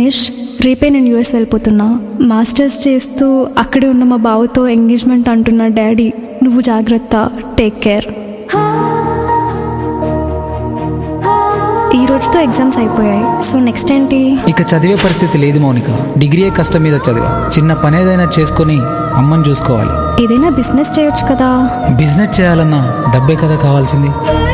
గణేష్ రేపే నేను యూఎస్ వెళ్ళిపోతున్నా మాస్టర్స్ చేస్తూ అక్కడే ఉన్న మా బావతో ఎంగేజ్మెంట్ అంటున్న డాడీ నువ్వు జాగ్రత్త టేక్ కేర్ ఈ రోజుతో ఎగ్జామ్స్ అయిపోయాయి సో నెక్స్ట్ ఏంటి ఇక చదివే పరిస్థితి లేదు మౌనిక డిగ్రీయే కష్టం మీద చదివా చిన్న పని ఏదైనా చేసుకొని అమ్మని చూసుకోవాలి ఏదైనా బిజినెస్ చేయొచ్చు కదా బిజినెస్ చేయాలన్నా డబ్బే కదా కావాల్సింది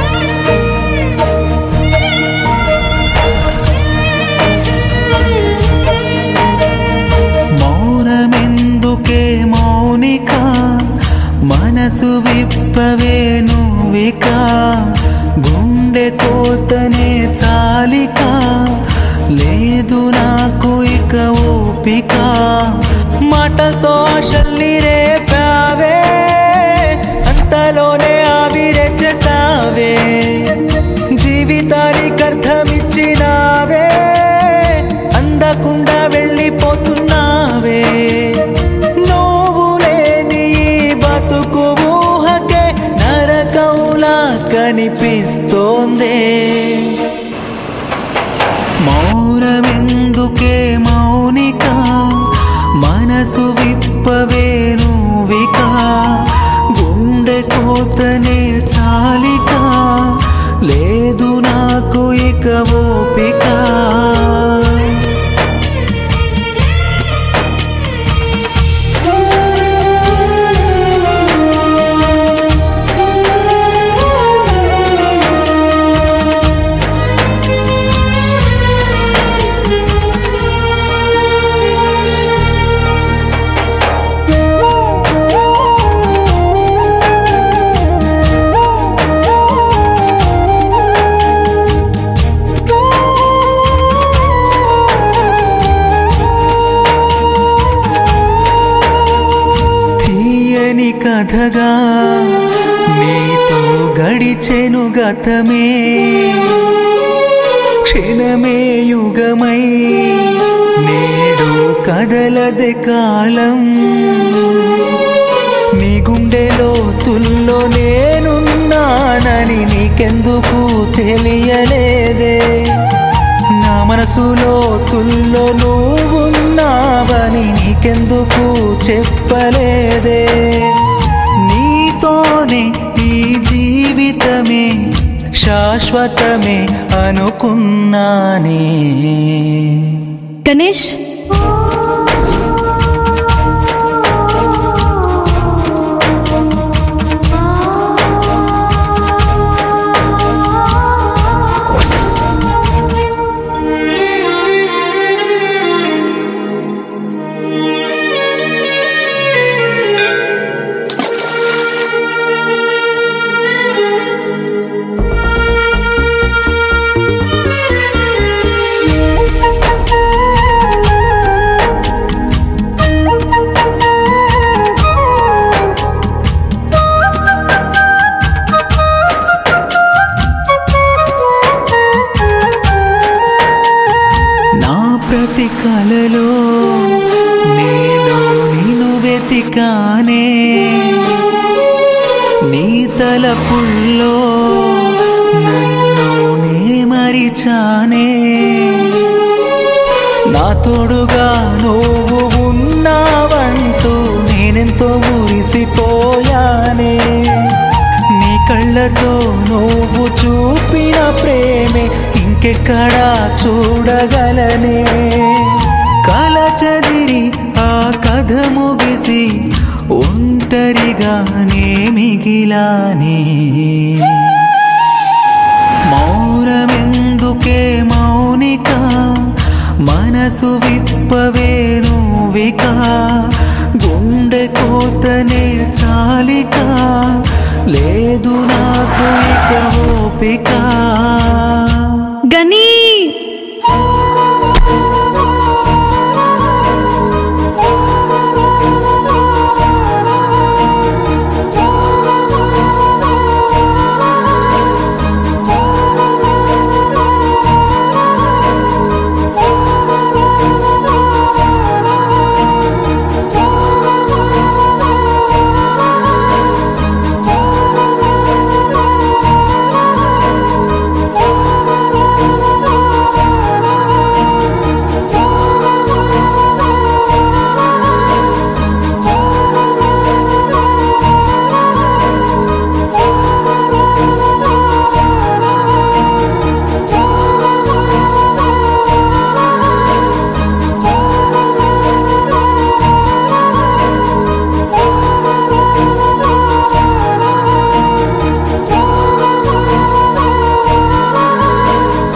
మౌనమెందుకే మౌనిక మనసు విప్పవే నువ్విక గుండె కోతనే చాలిక లేదు నాకు ఇక ఓపిక మాటతో ఆశల్ని రేపావే అంతలోనే ఆవిరెచ్చేసావే జీవితానికి అర్థమిచ్చినావే అందకుండా వెళ్ళిపోతున్నావే నువ్వు లేని ఈ బతుకు ఊహకే నరకంలా కనిపిస్తోందే మౌనమెందుకే మౌనిక మనసు విప్పవే నువ్విక గుండె కోతనే చాలిక లేదు నాకు ఇక ఓపిక తీయని కథగా నీతో గడిచెను గతమే క్షణమే యుగమై నేడు కదలదే కాలం నీ గుండెలో తుల్లో నేనున్నానని నీకెందుకు తెలియలేదే నా మనసులో తుల్లో నువ్వున్నావని నీకెందుకు చెప్పలేదే నీతోనే ఈ జీవితమే శాశ్వతమే అనుకున్నానే గణేష్ నా ప్రతి కలలో నేను నిన్ను వెతికానే నీ తలపుల్లో నన్ను నే మరిచానే నా తోడుగా నువ్వు ఉన్నావంటూ నేనెంతో మురిసిపోయానే నీ కళ్ళతో నువ్వు చూపిన ప్రేమే ఇంకెక్కడా చూడగలనే కల చదిరి ఆ కథ ముగిసి ఒంటరిగానే మిగిలానే మౌనమెందుకే మౌనిక మనసు విప్పవే నువ్విక గుండె కోతనే చాలిక లేదు నాకు ఇక ఓపిక